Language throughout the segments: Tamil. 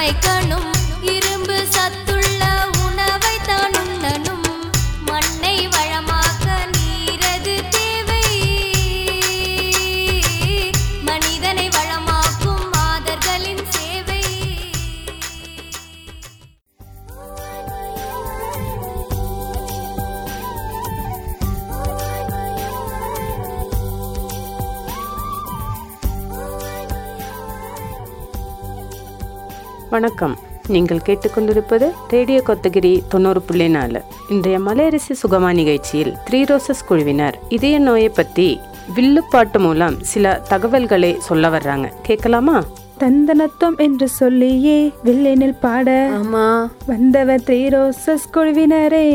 உழைக்கணும் இரும்பு சத்துள்ள உணவை தான் உண்ணணும் மண்ணை வளமாக்க நீரது தேவை மனிதனை வளமாக்கும் மாதர்களின் சேவை வணக்கம் நீங்கள் கேட்டுக்கொண்டிருப்பது ரேடியோ கொத்தகிரி தொண்ணூறு புள்ளி நாலு இன்றைய மலையரிசி சுகமா நிகழ்ச்சியில் த்ரீ ரோசஸ் குழுவினர் இதய நோயை பற்றி வில்லுப்பாட்டு மூலம் சில தகவல்களை சொல்ல வர்றாங்க கேட்கலாமா தந்தனத்துவம் என்று சொல்லியே வில்லினில் பாட ஆமா வந்தவர் த்ரீ ரோசஸ் குழுவினரே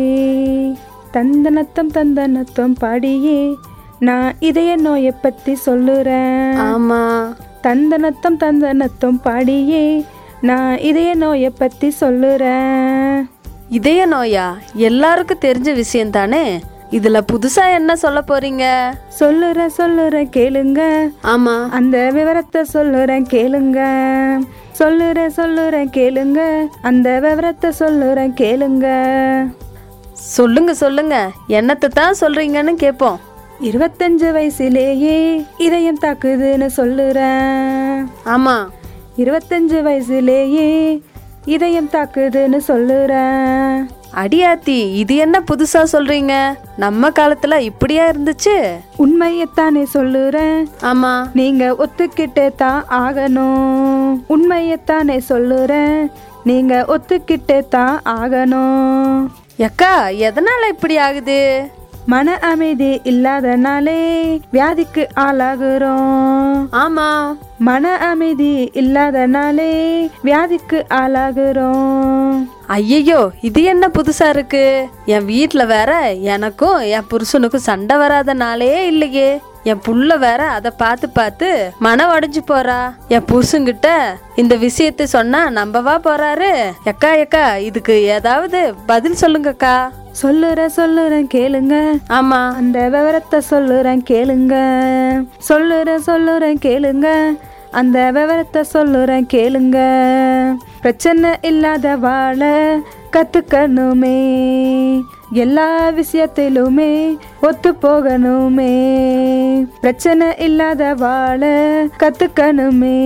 தந்தனத்தம் தந்தனத்துவம் பாடியே நான் இதய நோயை பத்தி சொல்லுறேன் ஆமா தந்தனத்தம் தந்தனத்துவம் பாடியே நான் இதய நோயை பத்தி சொல்லுறேன் இதய நோயா எல்லாருக்கும் தெரிஞ்ச விஷயம் தானே இதுல புதுசா என்ன சொல்ல போறீங்க சொல்லுறேன் சொல்லுறேன் கேளுங்க ஆமா அந்த விவரத்தை சொல்லுறேன் கேளுங்க சொல்லுறேன் சொல்லுறேன் கேளுங்க அந்த விவரத்தை சொல்லுறேன் கேளுங்க சொல்லுங்க சொல்லுங்க என்னத்தை தான் சொல்றீங்கன்னு கேட்போம் இருபத்தஞ்சு வயசுலேயே இதயம் தாக்குதுன்னு சொல்லுறேன் ஆமா இருபத்தஞ்சு வயசுலேயே இதயம் தாக்குதுன்னு சொல்லுறேன் அடியாத்தி இது என்ன புதுசா சொல்றீங்க நம்ம காலத்துல இப்படியா இருந்துச்சு உண்மையத்தானே சொல்லுறேன் ஆமா நீங்க ஒத்துக்கிட்டே தான் ஆகணும் உண்மையத்தானே சொல்லுறேன் நீங்க ஒத்துக்கிட்டே தான் ஆகணும் எக்கா எதனால இப்படி ஆகுது மன அமைதி இல்லாதனாலே வியாதிக்கு ஆளாகுறோம் ஆமா மன அமைதி இல்லாதனாலே வியாதிக்கு ஆளாகுறோம் ஐயையோ இது என்ன புதுசா இருக்கு என் வீட்ல வேற எனக்கும் என் புருஷனுக்கும் சண்டை வராத நாளே இல்லையே என் புள்ள வேற அதை பார்த்து பார்த்து மன உடைஞ்சு போறா என் புருஷன்கிட்ட இந்த விஷயத்தை சொன்னா நம்பவா போறாரு எக்கா எக்கா இதுக்கு ஏதாவது பதில் சொல்லுங்கக்கா சொல்லுறேன் சொல்லுறேன் கேளுங்க ஆமா அந்த விவரத்தை சொல்லுறேன் கேளுங்க சொல்லுறேன் சொல்லுறேன் கேளுங்க அந்த விவரத்தை சொல்லுறேன் கேளுங்க பிரச்சனை இல்லாத வாழ கத்துக்கணுமே எல்லா விஷயத்திலுமே ஒத்து போகணுமே பிரச்சனை இல்லாத வாழ கத்துக்கணுமே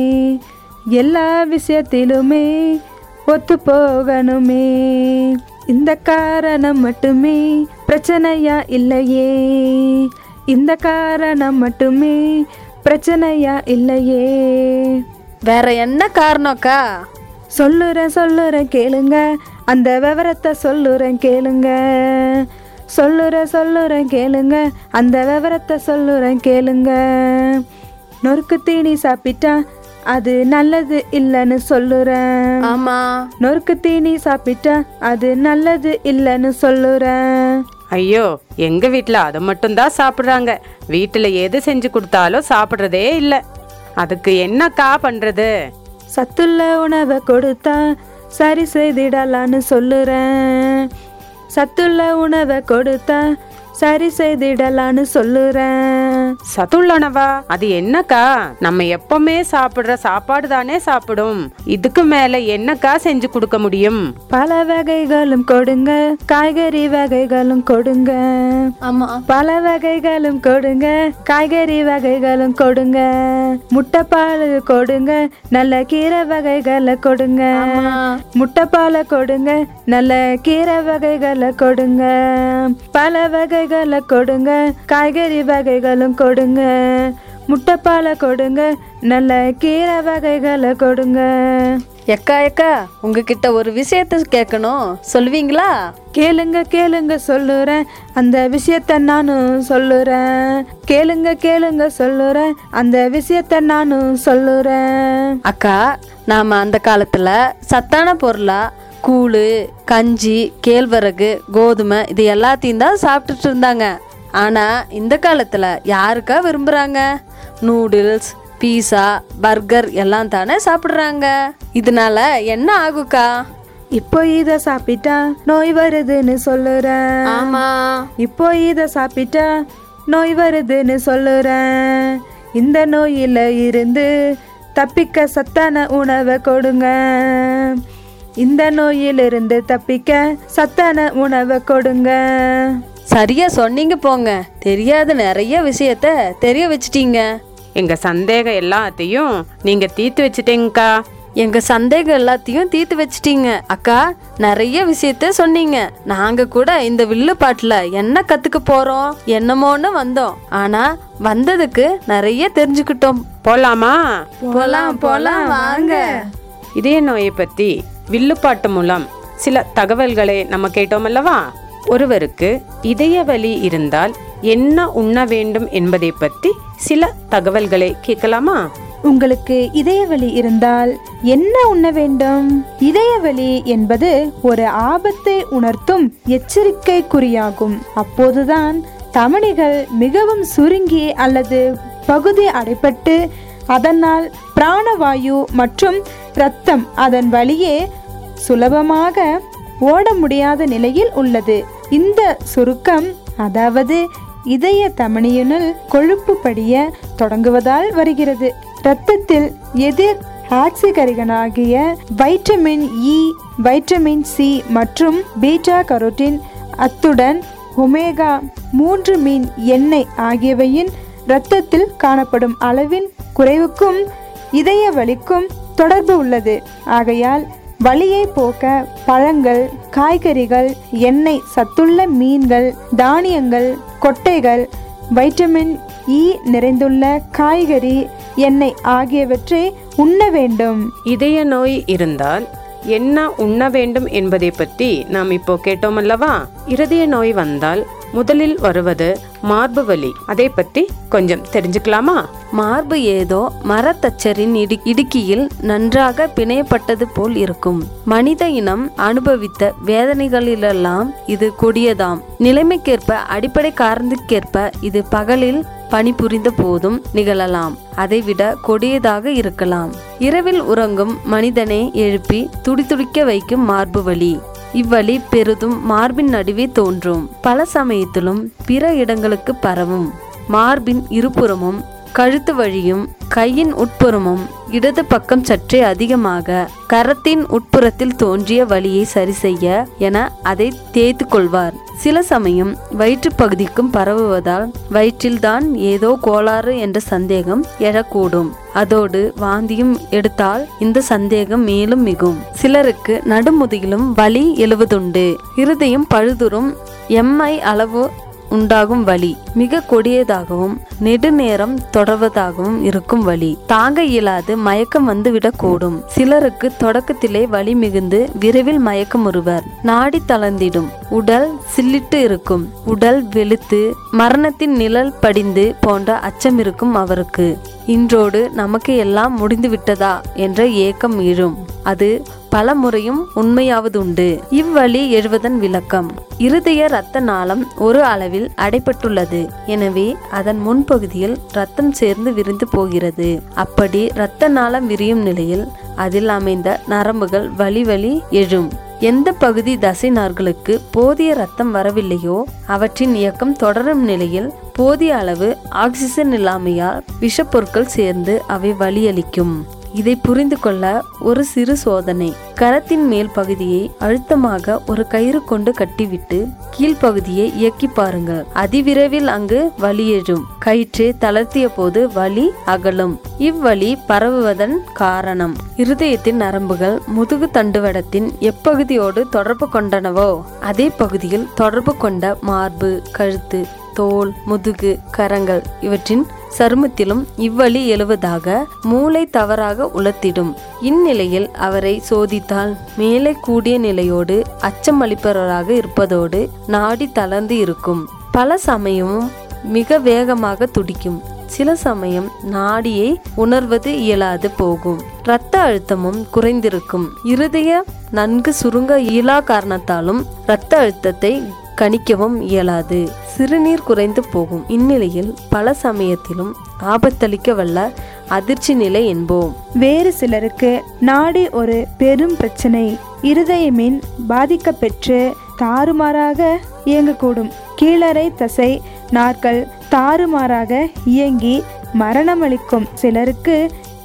எல்லா விஷயத்திலுமே ஒத்து போகணுமே இந்த காரணம் மட்டுமே பிரச்சனையா இல்லையே இந்த காரணம் மட்டுமே பிரச்சனையா இல்லையே வேற என்ன காரணம்க்கா சொல்லுறேன் சொல்லுறேன் கேளுங்க அந்த விவரத்தை சொல்லுறேன் கேளுங்க சொல்லுறேன் சொல்லுறேன் கேளுங்க அந்த விவரத்தை சொல்லுறேன் கேளுங்க நொறுக்கு தீனி சாப்பிட்டா அது நல்லது இல்லைன்னு சொல்லுறேன் ஆமா நொறுக்கு தீனி சாப்பிட்டா அது நல்லது இல்லைன்னு சொல்லுறேன் ஐயோ எங்க வீட்டில் அதை மட்டும்தான் சாப்பிட்றாங்க வீட்டில் எது செஞ்சு கொடுத்தாலும் சாப்பிட்றதே இல்லை அதுக்கு என்னக்கா பண்றது சத்துள்ள உணவை கொடுத்தா சரி செய்திடலான்னு சொல்லுறேன் சத்துள்ள உணவை கொடுத்தா சரி செய்திடலான்னு சொல்லுறேன் சத்துள்ளனவா அது என்னக்கா நம்ம எப்பவுமே சாப்பிடுற சாப்பாடு தானே சாப்பிடும் இதுக்கு மேல என்னக்கா செஞ்சு கொடுக்க முடியும் பல வகைகளும் கொடுங்க காய்கறி வகைகளும் கொடுங்க ஆமா பல வகைகளும் கொடுங்க காய்கறி வகைகளும் கொடுங்க முட்டைப்பால் கொடுங்க நல்ல கீரை வகைகளை கொடுங்க முட்டைப்பாலை கொடுங்க நல்ல கீரை வகைகளை கொடுங்க பல வகைகளை கொடுங்க காய்கறி வகைகளும் கொடுங்க முட்டைப்பாலை கொடுங்க நல்ல கீரை வகைகளை கொடுங்க எக்கா எக்கா உங்ககிட்ட ஒரு விஷயத்த கேட்கணும் சொல்லுவீங்களா கேளுங்க கேளுங்க சொல்லுறேன் அந்த விஷயத்த நானும் சொல்லுறேன் கேளுங்க கேளுங்க சொல்லுறேன் அந்த விஷயத்த நானும் சொல்லுறேன் அக்கா நாம அந்த காலத்துல சத்தான பொருளா கூழ் கஞ்சி கேழ்வரகு கோதுமை இது எல்லாத்தையும் தான் சாப்பிட்டுட்டு இருந்தாங்க ஆனா இந்த காலத்துல யாருக்கா விரும்புறாங்க நூடுல்ஸ் பீஸா பர்கர் எல்லாம் தானே சாப்பிடுறாங்க இதனால என்ன ஆகுக்கா இப்போ இத சாப்பிட்டா நோய் வருதுன்னு சொல்லுறேன் ஆமா இப்போ இத சாப்பிட்டா நோய் வருதுன்னு சொல்லுறேன் இந்த நோயில இருந்து தப்பிக்க சத்தான உணவை கொடுங்க இந்த நோயிலிருந்து தப்பிக்க சத்தான உணவை கொடுங்க சரியா சொன்னீங்க போங்க தெரியாத நிறைய விஷயத்த தெரிய வச்சிட்டீங்க எங்க சந்தேகம் எல்லாத்தையும் நீங்க தீர்த்து வச்சிட்டீங்கக்கா எங்க சந்தேகம் எல்லாத்தையும் தீர்த்து வச்சிட்டீங்க அக்கா நிறைய விஷயத்த சொன்னீங்க நாங்க கூட இந்த வில்லு பாட்டுல என்ன கத்துக்க போறோம் என்னமோன்னு வந்தோம் ஆனா வந்ததுக்கு நிறைய தெரிஞ்சுக்கிட்டோம் போலாமா போலாம் போலாம் வாங்க இதய நோயை பத்தி வில்லுப்பாட்டு மூலம் சில தகவல்களை நம்ம கேட்டோம் அல்லவா ஒருவருக்கு இதய வலி இருந்தால் என்ன உண்ண வேண்டும் என்பதை பற்றி சில தகவல்களை கேட்கலாமா உங்களுக்கு இதயவலி இருந்தால் என்ன உண்ண வேண்டும் இதயவலி என்பது ஒரு ஆபத்தை உணர்த்தும் எச்சரிக்கை குறியாகும் அப்போதுதான் தமனிகள் மிகவும் சுருங்கி அல்லது பகுதி அடைப்பட்டு அதனால் பிராணவாயு மற்றும் இரத்தம் அதன் வழியே சுலபமாக ஓட முடியாத நிலையில் உள்ளது இந்த சுருக்கம் அதாவது இதய தமனியினுள் கொழுப்பு படிய தொடங்குவதால் வருகிறது இரத்தத்தில் எதிர் ஆக்சிகரிகனாகிய வைட்டமின் இ வைட்டமின் சி மற்றும் பீட்டா கரோட்டின் அத்துடன் ஒமேகா மூன்று மீன் எண்ணெய் ஆகியவையின் இரத்தத்தில் காணப்படும் அளவின் குறைவுக்கும் இதய வலிக்கும் தொடர்பு உள்ளது ஆகையால் வலியை போக்க பழங்கள் காய்கறிகள் எண்ணெய் சத்துள்ள மீன்கள் தானியங்கள் கொட்டைகள் வைட்டமின் இ நிறைந்துள்ள காய்கறி எண்ணெய் ஆகியவற்றை உண்ண வேண்டும் இதய நோய் இருந்தால் என்ன உண்ண வேண்டும் என்பதை பற்றி நாம் இப்போ கேட்டோம் அல்லவா இருதய நோய் வந்தால் முதலில் வருவது மார்பு வலி அதை பற்றி கொஞ்சம் தெரிஞ்சுக்கலாமா மார்பு ஏதோ மரத்தச்சரின் இடு இடுக்கியில் நன்றாக பிணையப்பட்டது போல் இருக்கும் மனித இனம் அனுபவித்த வேதனைகளிலெல்லாம் இது கொடியதாம் நிலைமைக்கேற்ப அடிப்படை காரணத்திற்கேற்ப இது பகலில் பணிபுரிந்த போதும் நிகழலாம் அதைவிட கொடியதாக இருக்கலாம் இரவில் உறங்கும் மனிதனை எழுப்பி துடிதுடிக்க வைக்கும் மார்பு வலி இவ்வழி பெரிதும் மார்பின் நடுவே தோன்றும் பல சமயத்திலும் பிற இடங்களுக்கு பரவும் மார்பின் இருபுறமும் கழுத்து வழியும் கையின் உட்புறமும் இடது பக்கம் சற்றே அதிகமாக கரத்தின் உட்புறத்தில் தோன்றிய வலியை சரி செய்ய என அதை தேய்த்து கொள்வார் சில சமயம் வயிற்று பகுதிக்கும் பரவுவதால் வயிற்றில்தான் ஏதோ கோளாறு என்ற சந்தேகம் எழக்கூடும் அதோடு வாந்தியும் எடுத்தால் இந்த சந்தேகம் மேலும் மிகும் சிலருக்கு நடுமுதுகிலும் வலி எழுவதுண்டு இருதயம் பழுதுறும் எம்ஐ அளவு உண்டாகும் வலி மிக கொடியதாகவும் நெடுநேரம் தொடர்வதாகவும் இருக்கும் வலி தாங்க இயலாது மயக்கம் வந்துவிடக்கூடும் சிலருக்கு தொடக்கத்திலே வலி மிகுந்து விரைவில் மயக்கம் வருவர் நாடி தளர்ந்திடும் உடல் சில்லிட்டு இருக்கும் உடல் வெளுத்து மரணத்தின் நிழல் படிந்து போன்ற அச்சம் இருக்கும் அவருக்கு இன்றோடு நமக்கு எல்லாம் முடிந்து விட்டதா என்ற ஏக்கம் எழும் அது பல முறையும் உண்மையாவதுண்டு இவ்வழி எழுவதன் விளக்கம் இருதய இரத்த நாளம் ஒரு அளவில் அடைப்பட்டுள்ளது எனவே அதன் முன்பகுதியில் இரத்தம் சேர்ந்து விரிந்து போகிறது அப்படி இரத்த நாளம் விரியும் நிலையில் அதில் அமைந்த நரம்புகள் வழி வழி எழும் எந்த பகுதி தசை நார்களுக்கு போதிய ரத்தம் வரவில்லையோ அவற்றின் இயக்கம் தொடரும் நிலையில் போதிய அளவு ஆக்சிஜன் இல்லாமையால் விஷப்பொருட்கள் சேர்ந்து அவை வலியளிக்கும் இதை புரிந்து கொள்ள ஒரு சிறு சோதனை கரத்தின் மேல் பகுதியை அழுத்தமாக ஒரு கயிறு கொண்டு கட்டிவிட்டு கீழ்ப்பகுதியை இயக்கி பாருங்கள் அதிவிரைவில் அங்கு வலி எழும் கயிற்றை தளர்த்திய போது வலி அகலும் இவ்வழி பரவுவதன் காரணம் இருதயத்தின் நரம்புகள் முதுகு தண்டுவடத்தின் எப்பகுதியோடு தொடர்பு கொண்டனவோ அதே பகுதியில் தொடர்பு கொண்ட மார்பு கழுத்து தோல் முதுகு கரங்கள் இவற்றின் சருமத்திலும் இவ்வழி எழுவதாக மூளை தவறாக உளத்திடும் இந்நிலையில் அவரை சோதித்தால் மேலே கூடிய நிலையோடு அச்சமளிப்பவராக இருப்பதோடு நாடி தளர்ந்து இருக்கும் பல சமயமும் மிக வேகமாக துடிக்கும் சில சமயம் நாடியை உணர்வது இயலாது போகும் இரத்த அழுத்தமும் குறைந்திருக்கும் இருதய நன்கு சுருங்க இயலா காரணத்தாலும் இரத்த அழுத்தத்தை கணிக்கவும் இயலாது சிறுநீர் குறைந்து போகும் இந்நிலையில் பல சமயத்திலும் ஆபத்தளிக்க வல்ல அதிர்ச்சி நிலை என்போம் வேறு சிலருக்கு நாடி ஒரு பெரும் பிரச்சனை இருதயமின் பாதிக்கப்பெற்று தாறுமாறாக இயங்கக்கூடும் கீழறை தசை நாட்கள் தாறுமாறாக இயங்கி மரணமளிக்கும் சிலருக்கு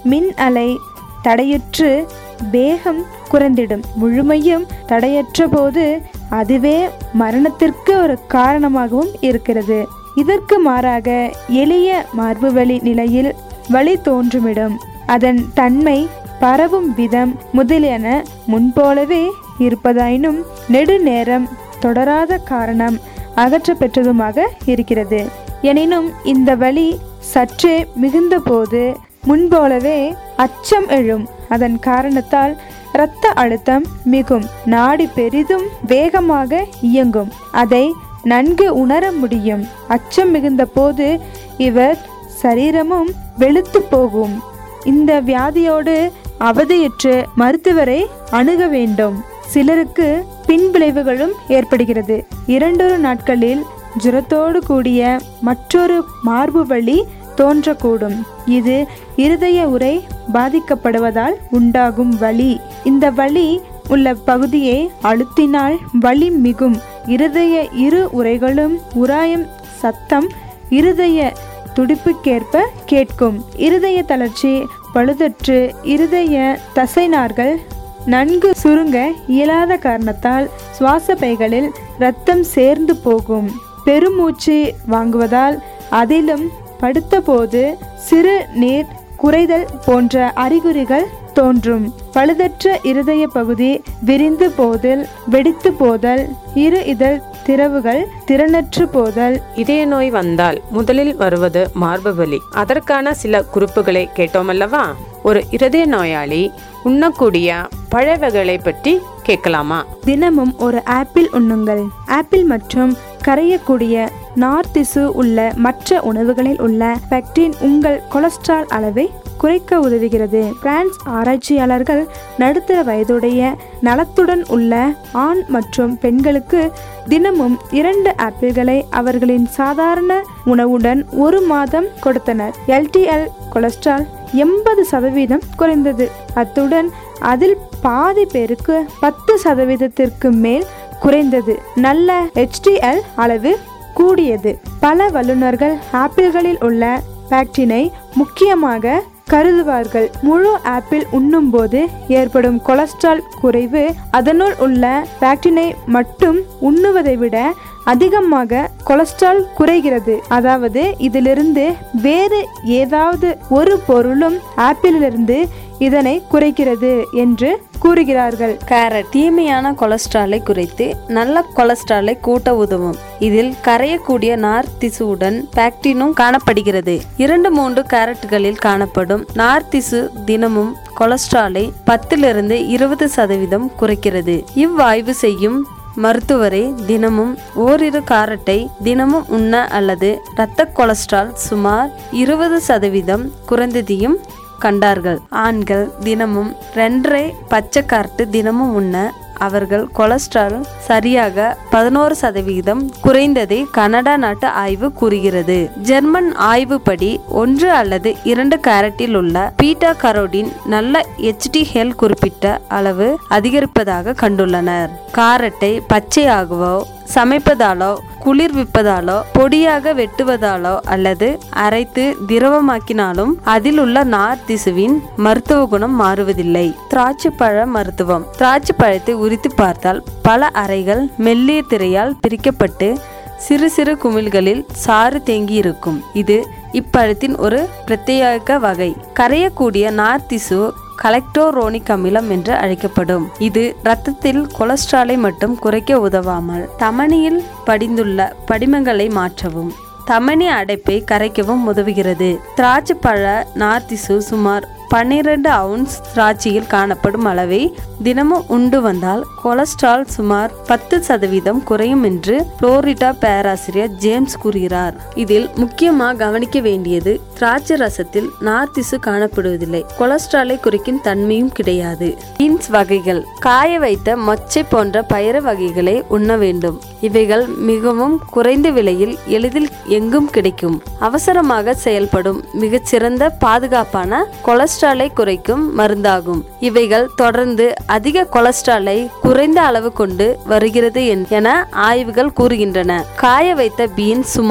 மின் அலை தடையுற்று வேகம் குறைந்திடும் முழுமையும் தடையற்ற போது அதுவே மரணத்திற்கு ஒரு காரணமாகவும் இருக்கிறது இதற்கு மாறாக எளிய மார்புவழி நிலையில் வழி தோன்றுமிடம் அதன் தன்மை பரவும் விதம் முதலியன முன்போலவே இருப்பதாயினும் நெடுநேரம் தொடராத காரணம் அகற்றப்பெற்றதுமாக இருக்கிறது எனினும் இந்த வழி சற்றே மிகுந்த போது முன்போலவே அச்சம் எழும் அதன் காரணத்தால் இரத்த அழுத்தம் மிகும் நாடி பெரிதும் வேகமாக இயங்கும் அதை நன்கு உணர முடியும் அச்சம் மிகுந்த போது இவர் சரீரமும் வெளுத்து போகும் இந்த வியாதியோடு அவதியுற்று மருத்துவரை அணுக வேண்டும் சிலருக்கு பின்விளைவுகளும் ஏற்படுகிறது இரண்டொரு நாட்களில் ஜுரத்தோடு கூடிய மற்றொரு மார்பு வலி தோன்றக்கூடும் இது இருதய உறை பாதிக்கப்படுவதால் உண்டாகும் வலி இந்த வலி உள்ள பகுதியை அழுத்தினால் வலி மிகும் இருதய இரு உரைகளும் உராயம் சத்தம் இருதய துடிப்புக்கேற்ப கேட்கும் இருதய தளர்ச்சி பழுதற்று இருதய தசைநார்கள் நன்கு சுருங்க இயலாத காரணத்தால் சுவாச பைகளில் இரத்தம் சேர்ந்து போகும் பெருமூச்சு வாங்குவதால் அதிலும் படுத்தபோது சிறு நீர் குறைதல் போன்ற அறிகுறிகள் தோன்றும் பழுதற்ற இருதய பகுதி விரிந்து போதல் வெடித்து போதல் இரு இதழ் திறவுகள் திறனற்று போதல் இதய நோய் வந்தால் முதலில் வருவது மார்பு வலி அதற்கான சில குறிப்புகளை கேட்டோமல்லவா ஒரு இருதய நோயாளி உண்ணக்கூடிய பழ வகைகளை பற்றி கேட்கலாமா தினமும் ஒரு ஆப்பிள் உண்ணுங்கள் ஆப்பிள் மற்றும் கரையக்கூடிய நார் திசு உள்ள மற்ற உணவுகளில் உள்ள பெக்டின் உங்கள் கொலஸ்ட்ரால் அளவை குறைக்க உதவுகிறது பிரான்ஸ் ஆராய்ச்சியாளர்கள் நடுத்தர வயதுடைய நலத்துடன் உள்ள ஆண் மற்றும் பெண்களுக்கு தினமும் இரண்டு ஆப்பிள்களை அவர்களின் சாதாரண உணவுடன் ஒரு மாதம் கொடுத்தனர் எல்டிஎல் கொலஸ்ட்ரால் எண்பது சதவீதம் குறைந்தது அத்துடன் அதில் பாதி பேருக்கு பத்து சதவீதத்திற்கு மேல் குறைந்தது நல்ல HDL அளவு கூடியது பல வல்லுநர்கள் ஆப்பிள்களில் உள்ள பேக்டினை முக்கியமாக கருதுவார்கள் முழு ஆப்பிள் உண்ணும்போது ஏற்படும் கொலஸ்ட்ரால் குறைவு அதனுள் உள்ள பேக்டினை மட்டும் உண்ணுவதை விட அதிகமாக கொலஸ்ட்ரால் குறைகிறது அதாவது இதிலிருந்து வேறு ஏதாவது ஒரு பொருளும் ஆப்பிளிலிருந்து இதனை குறைக்கிறது என்று கூறுகிறார்கள் கேரட் தீமையான கொலஸ்ட்ராலை குறைத்து நல்ல கொலஸ்ட்ராலை கூட்ட உதவும் இதில் கரையக்கூடிய நார் திசுவுடன் பேக்டினும் காணப்படுகிறது இரண்டு மூன்று கேரட்டுகளில் காணப்படும் நார் திசு தினமும் கொலஸ்ட்ராலை பத்திலிருந்து இருபது சதவீதம் குறைக்கிறது இவ்வாய்வு செய்யும் மருத்துவரை தினமும் ஓரிரு காரட்டை தினமும் உண்ண அல்லது இரத்த கொலஸ்ட்ரால் சுமார் இருபது சதவீதம் குறைந்ததையும் கண்டார்கள் ஆண்கள் தினமும் ரெண்டரை பச்சை கார்ட்டு தினமும் உண்ண அவர்கள் கொலஸ்ட்ரால் சரியாக பதினோரு சதவிகிதம் குறைந்ததை கனடா நாட்டு ஆய்வு கூறுகிறது ஜெர்மன் ஆய்வுப்படி ஒன்று அல்லது இரண்டு கேரட்டில் உள்ள பீட்டா கரோடின் நல்ல ஹெச்டிஎல் குறிப்பிட்ட அளவு அதிகரிப்பதாக கண்டுள்ளனர் காரட்டை பச்சையாகவோ சமைப்பதாலோ குளிர்விப்பதாலோ பொடியாக வெட்டுவதாலோ அல்லது அரைத்து திரவமாக்கினாலும் அதில் உள்ள நார் திசுவின் மருத்துவ குணம் மாறுவதில்லை திராட்சைப்பழ மருத்துவம் திராட்சை பழத்தை உரித்து பார்த்தால் பல அறைகள் மெல்லிய திரையால் பிரிக்கப்பட்டு சிறு சிறு குமிழ்களில் சாறு தேங்கி இருக்கும் இது இப்பழத்தின் ஒரு பிரத்யேக வகை கரையக்கூடிய நார் திசு கலெக்டோரோனிக் அமிலம் என்று அழைக்கப்படும் இது இரத்தத்தில் கொலஸ்ட்ராலை மட்டும் குறைக்க உதவாமல் தமனியில் படிந்துள்ள படிமங்களை மாற்றவும் தமனி அடைப்பை கரைக்கவும் உதவுகிறது திராட்சை பழ நார்த்திசு சுமார் பன்னிரண்டு அவுன்ஸ் திராட்சையில் காணப்படும் அளவை தினமும் உண்டு வந்தால் கொலஸ்ட்ரால் சுமார் பத்து சதவீதம் குறையும் என்று புளோரிடா பேராசிரியர் ஜேம்ஸ் கூறுகிறார் இதில் முக்கியமாக கவனிக்க வேண்டியது திராட்சை ரசத்தில் நார்த்திசு காணப்படுவதில்லை கொலஸ்ட்ராலை குறைக்கும் தன்மையும் கிடையாது பீன்ஸ் வகைகள் காய வைத்த மொச்சை போன்ற பயிறு வகைகளை உண்ண வேண்டும் இவைகள் மிகவும் குறைந்த விலையில் எளிதில் எங்கும் கிடைக்கும் அவசரமாக செயல்படும் மிகச்சிறந்த பாதுகாப்பான கொலஸ்ட்ராலை குறைக்கும் மருந்தாகும் இவைகள் தொடர்ந்து அதிக கொலஸ்ட்ராலை குறைந்த அளவு கொண்டு வருகிறது என்- என ஆய்வுகள் கூறுகின்றன காய வைத்த பீன் சுமார்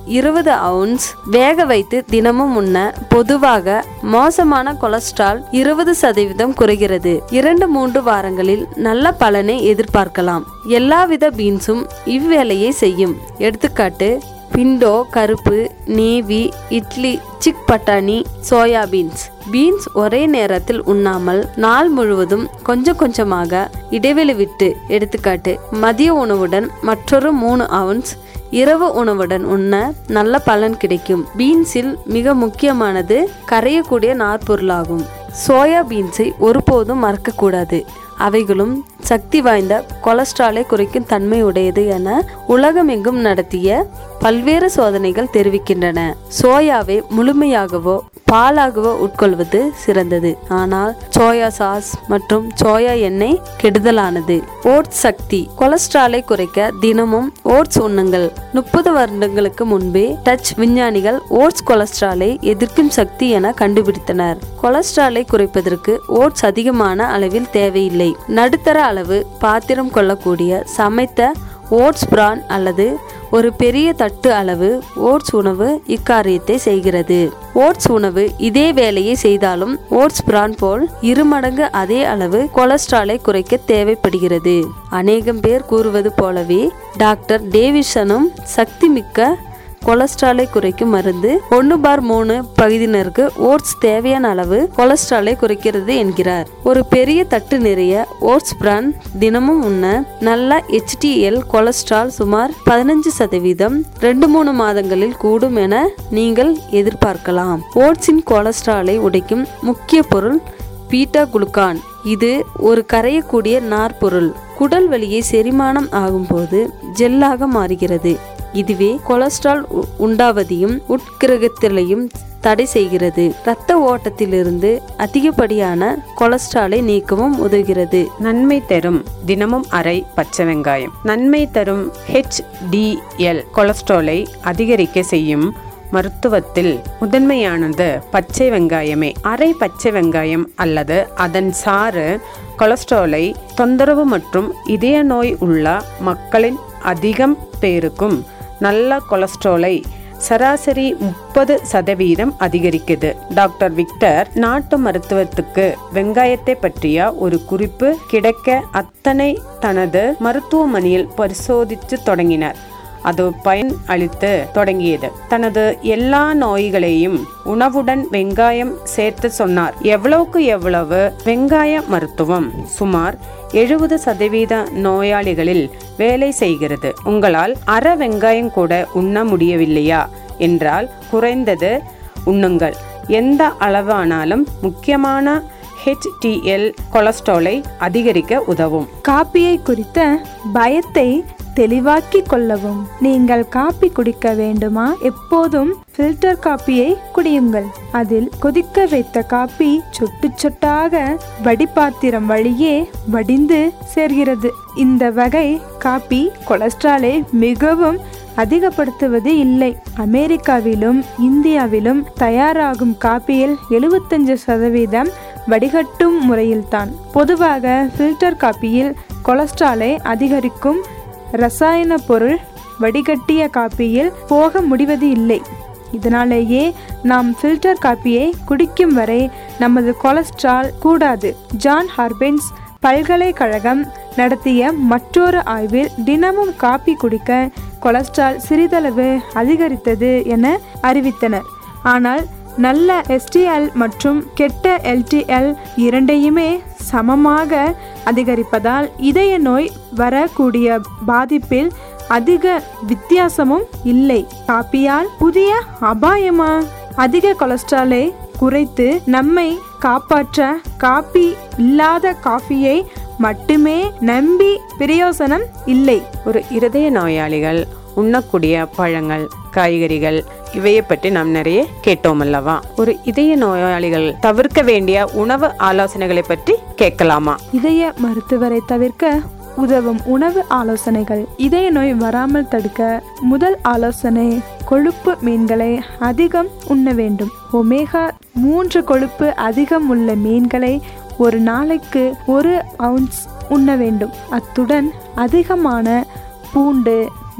இருபது அவுன்ஸ் வேக வைத்து தினமும் உண்ண பொதுவாக மோசமான கொலஸ்ட்ரால் இருபது சதவீதம் குறைகிறது இரண்டு மூன்று வாரங்களில் நல்ல பலனை எதிர்பார்க்கலாம் எல்லாவித பீன்ஸும் இவ்வேலையை செய்யும் எடுத்துக்காட்டு பிண்டோ கருப்பு நேவி இட்லி சிக் பட்டாணி சோயா பீன்ஸ் பீன்ஸ் ஒரே நேரத்தில் உண்ணாமல் நாள் முழுவதும் கொஞ்சம் கொஞ்சமாக இடைவெளி விட்டு எடுத்துக்காட்டு மதிய உணவுடன் மற்றொரு மூணு அவுன்ஸ் இரவு உணவுடன் உண்ண நல்ல பலன் கிடைக்கும் பீன்ஸில் மிக முக்கியமானது கரையக்கூடிய நார்ப்பொருளாகும் சோயா பீன்ஸை ஒருபோதும் மறக்கக்கூடாது அவைகளும் சக்தி வாய்ந்த கொலஸ்ட்ராலை குறைக்கும் தன்மை உடையது என உலகமெங்கும் நடத்திய பல்வேறு சோதனைகள் தெரிவிக்கின்றன சோயாவை முழுமையாகவோ பாலாகவோ உட்கொள்வது சிறந்தது ஆனால் சோயா சாஸ் மற்றும் சோயா எண்ணெய் கெடுதலானது ஓட்ஸ் சக்தி கொலஸ்ட்ராலை குறைக்க தினமும் ஓட்ஸ் உண்ணுங்கள் முப்பது வருடங்களுக்கு முன்பே டச் விஞ்ஞானிகள் ஓட்ஸ் கொலஸ்ட்ராலை எதிர்க்கும் சக்தி என கண்டுபிடித்தனர் கொலஸ்ட்ராலை குறைப்பதற்கு ஓட்ஸ் அதிகமான அளவில் தேவையில்லை நடுத்தர அளவு பாத்திரம் கொள்ளக்கூடிய சமைத்த ஓட்ஸ் பிரான் அல்லது ஒரு பெரிய தட்டு அளவு ஓட்ஸ் உணவு இக்காரியத்தை செய்கிறது ஓட்ஸ் உணவு இதே வேலையை செய்தாலும் ஓட்ஸ் பிரான் போல் இருமடங்கு அதே அளவு கொலஸ்ட்ராலை குறைக்க தேவைப்படுகிறது அநேகம் பேர் கூறுவது போலவே டாக்டர் டேவிசனும் சக்தி மிக்க கொலஸ்ட்ராலை குறைக்கும் மருந்து ஒன்று பார் மூணு பகுதியினருக்கு ஓட்ஸ் தேவையான அளவு கொலஸ்ட்ராலை குறைக்கிறது என்கிறார் ஒரு பெரிய தட்டு நிறைய ஓட்ஸ் பிரான் தினமும் உண்ண நல்ல HDL கொலஸ்ட்ரால் சுமார் பதினஞ்சு சதவீதம் ரெண்டு மூணு மாதங்களில் கூடும் என நீங்கள் எதிர்பார்க்கலாம் ஓட்ஸின் கொலஸ்ட்ராலை உடைக்கும் முக்கிய பொருள் பீட்டா குளுக்கான் இது ஒரு கரையக்கூடிய நார்ப்பொருள் குடல் வலியை செரிமானம் ஆகும்போது ஜெல்லாக மாறுகிறது இதுவே கொலஸ்ட்ரால் உ- உண்டாவதையும் உட்கிரகத்திலையும் தடை செய்கிறது இரத்த ஓட்டத்திலிருந்து அதிகப்படியான கொலஸ்ட்ராலை நீக்கவும் உதவுகிறது நன்மை தரும் தினமும் அரை பச்சை வெங்காயம் நன்மை தரும் ஹெச்டிஎல் கொலஸ்ட்ராலை அதிகரிக்க செய்யும் மருத்துவத்தில் முதன்மையானது பச்சை வெங்காயமே அரை பச்சை வெங்காயம் அல்லது அதன் சாறு கொலஸ்ட்ராலை தொந்தரவு மற்றும் இதய நோய் உள்ள மக்களின் அதிகம் பேருக்கும் நல்ல கொலஸ்ட்ராலை சராசரி முப்பது சதவீதம் அதிகரிக்குது டாக்டர் விக்டர் நாட்டு மருத்துவத்துக்கு வெங்காயத்தை பற்றிய ஒரு குறிப்பு கிடைக்க அத்தனை தனது மருத்துவமனையில் பரிசோதித்து தொடங்கினார் அது பயன் அளித்து தொடங்கியது தனது எல்லா நோய்களையும் உணவுடன் வெங்காயம் சேர்த்து சொன்னார் எவ்வளவுக்கு எவ்வளவு வெங்காய மருத்துவம் சுமார் எழுபது சதவீத நோயாளிகளில் வேலை செய்கிறது உங்களால் அரை வெங்காயம் கூட உண்ண முடியவில்லையா என்றால் குறைந்தது உண்ணுங்கள் எந்த அளவானாலும் முக்கியமான ஹெச்டிஎல் கொலஸ்ட்ராலை அதிகரிக்க உதவும் காப்பியை குறித்த பயத்தை தெளிவாக்கிக் கொள்ளவும் நீங்கள் காப்பி குடிக்க வேண்டுமா எப்போதும் ஃபில்டர் காப்பியை குடியுங்கள் அதில் கொதிக்க வைத்த காப்பி சொட்டு சொட்டாக வடிபாத்திரம் வழியே வடிந்து சேர்கிறது இந்த வகை காப்பி கொலஸ்ட்ராலை மிகவும் அதிகப்படுத்துவது இல்லை அமெரிக்காவிலும் இந்தியாவிலும் தயாராகும் காப்பியில் எழுபத்தஞ்சு சதவீதம் வடிகட்டும் முறையில்தான் பொதுவாக ஃபில்டர் காப்பியில் கொலஸ்ட்ராலை அதிகரிக்கும் ரசாயன பொருள் வடிகட்டிய காப்பியில் போக முடிவது இல்லை இதனாலேயே நாம் ஃபில்டர் காப்பியை குடிக்கும் வரை நமது கொலஸ்ட்ரால் கூடாது ஜான் ஹார்பின்ஸ் பல்கலைக்கழகம் நடத்திய மற்றொரு ஆய்வில் தினமும் காப்பி குடிக்க கொலஸ்ட்ரால் சிறிதளவு அதிகரித்தது என அறிவித்தனர் ஆனால் நல்ல எஸ்டிஎல் மற்றும் கெட்ட எல்டிஎல் இரண்டையுமே சமமாக அதிகரிப்பதால் இதய நோய் வரக்கூடிய பாதிப்பில் அதிக வித்தியாசமும் இல்லை காப்பியால் புதிய அபாயமா அதிக கொலஸ்ட்ராலை குறைத்து நம்மை காப்பாற்ற காப்பி இல்லாத காஃபியை மட்டுமே நம்பி பிரயோசனம் இல்லை ஒரு இருதய நோயாளிகள் உண்ணக்கூடிய பழங்கள் காய்கறிகள் இவையை பற்றி நாம் நிறைய கேட்டோம் அல்லவா ஒரு இதய நோயாளிகள் தவிர்க்க வேண்டிய உணவு ஆலோசனைகளை பற்றி கேட்கலாமா இதய மருத்துவரை தவிர்க்க உதவும் உணவு ஆலோசனைகள் இதய நோய் வராமல் தடுக்க முதல் ஆலோசனை கொழுப்பு மீன்களை அதிகம் உண்ண வேண்டும் ஒமேகா மூன்று கொழுப்பு அதிகம் உள்ள மீன்களை ஒரு நாளைக்கு ஒரு அவுன்ஸ் உண்ண வேண்டும் அத்துடன் அதிகமான பூண்டு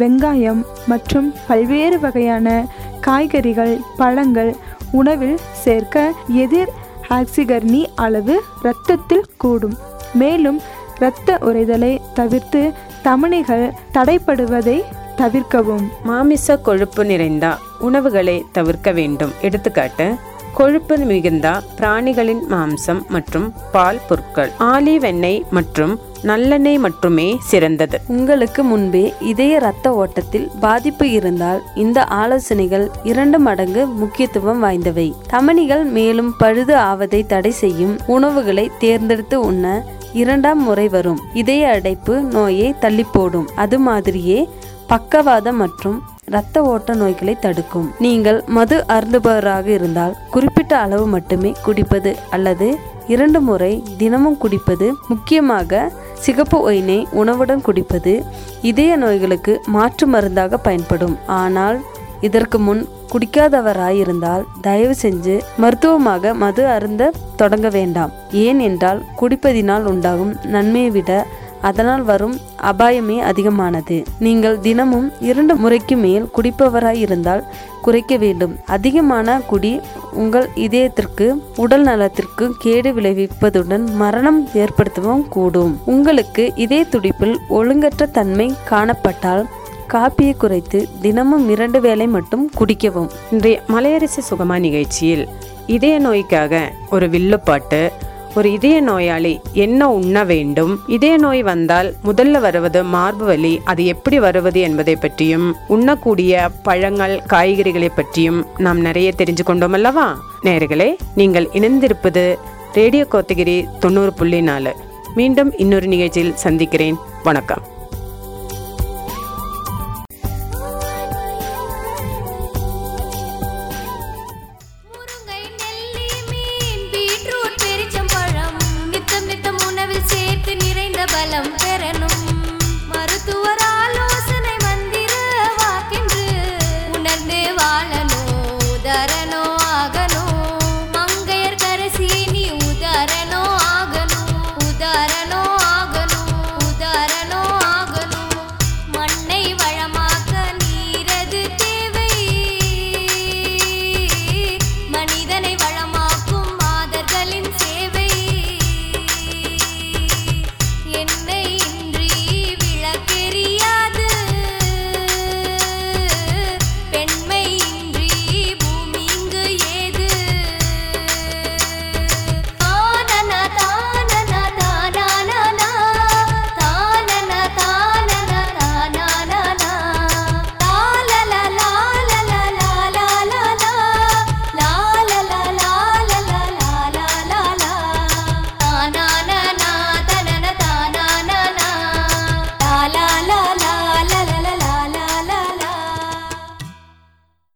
வெங்காயம் மற்றும் பல்வேறு வகையான காய்கறிகள் பழங்கள் உணவில் சேர்க்க எதிர் ஆக்சிகர்னி அளவு இரத்தத்தில் கூடும் மேலும் இரத்த உறைதலை தவிர்த்து தமனிகள் தடைப்படுவதை தவிர்க்கவும் மாமிச கொழுப்பு நிறைந்த உணவுகளை தவிர்க்க வேண்டும் எடுத்துக்காட்டு கொழுப்பு மிகுந்த பிராணிகளின் மாம்சம் மற்றும் பால் பொருட்கள் ஆலிவ் எண்ணெய் மற்றும் நல்லெண்ணெய் மட்டுமே சிறந்தது உங்களுக்கு முன்பே இதய இரத்த ஓட்டத்தில் பாதிப்பு இருந்தால் இந்த ஆலோசனைகள் இரண்டு மடங்கு முக்கியத்துவம் வாய்ந்தவை தமனிகள் மேலும் பழுது ஆவதை தடை செய்யும் உணவுகளை தேர்ந்தெடுத்து உண்ண இரண்டாம் முறை வரும் இதய அடைப்பு நோயை தள்ளி போடும் அது மாதிரியே பக்கவாதம் மற்றும் இரத்த ஓட்ட நோய்களை தடுக்கும் நீங்கள் மது அருந்துபவராக இருந்தால் குறிப்பிட்ட அளவு மட்டுமே குடிப்பது அல்லது இரண்டு முறை தினமும் குடிப்பது முக்கியமாக சிகப்பு ஒயினை உணவுடன் குடிப்பது இதய நோய்களுக்கு மாற்று மருந்தாக பயன்படும் ஆனால் இதற்கு முன் குடிக்காதவராயிருந்தால் தயவு செஞ்சு மருத்துவமாக மது அருந்த தொடங்க வேண்டாம் ஏன் என்றால் குடிப்பதினால் உண்டாகும் நன்மையை விட அதனால் வரும் அபாயமே அதிகமானது நீங்கள் தினமும் இரண்டு முறைக்கு மேல் குடிப்பவராய் இருந்தால் குறைக்க வேண்டும் அதிகமான குடி உங்கள் இதயத்திற்கு உடல் நலத்திற்கு கேடு விளைவிப்பதுடன் மரணம் ஏற்படுத்தவும் கூடும் உங்களுக்கு இதய துடிப்பில் ஒழுங்கற்ற தன்மை காணப்பட்டால் காப்பியை குறைத்து தினமும் இரண்டு வேளை மட்டும் குடிக்கவும் இன்றைய மலையரசி சுகமா நிகழ்ச்சியில் இதய நோய்க்காக ஒரு வில்லுப்பாட்டு ஒரு இதய நோயாளி என்ன உண்ண வேண்டும் இதய நோய் வந்தால் முதல்ல வருவது மார்பு வலி அது எப்படி வருவது என்பதை பற்றியும் உண்ணக்கூடிய பழங்கள் காய்கறிகளை பற்றியும் நாம் நிறைய தெரிஞ்சு கொண்டோம் அல்லவா நேர்களே நீங்கள் இணைந்திருப்பது ரேடியோ கோத்தகிரி தொண்ணூறு புள்ளி நாலு மீண்டும் இன்னொரு நிகழ்ச்சியில் சந்திக்கிறேன் வணக்கம்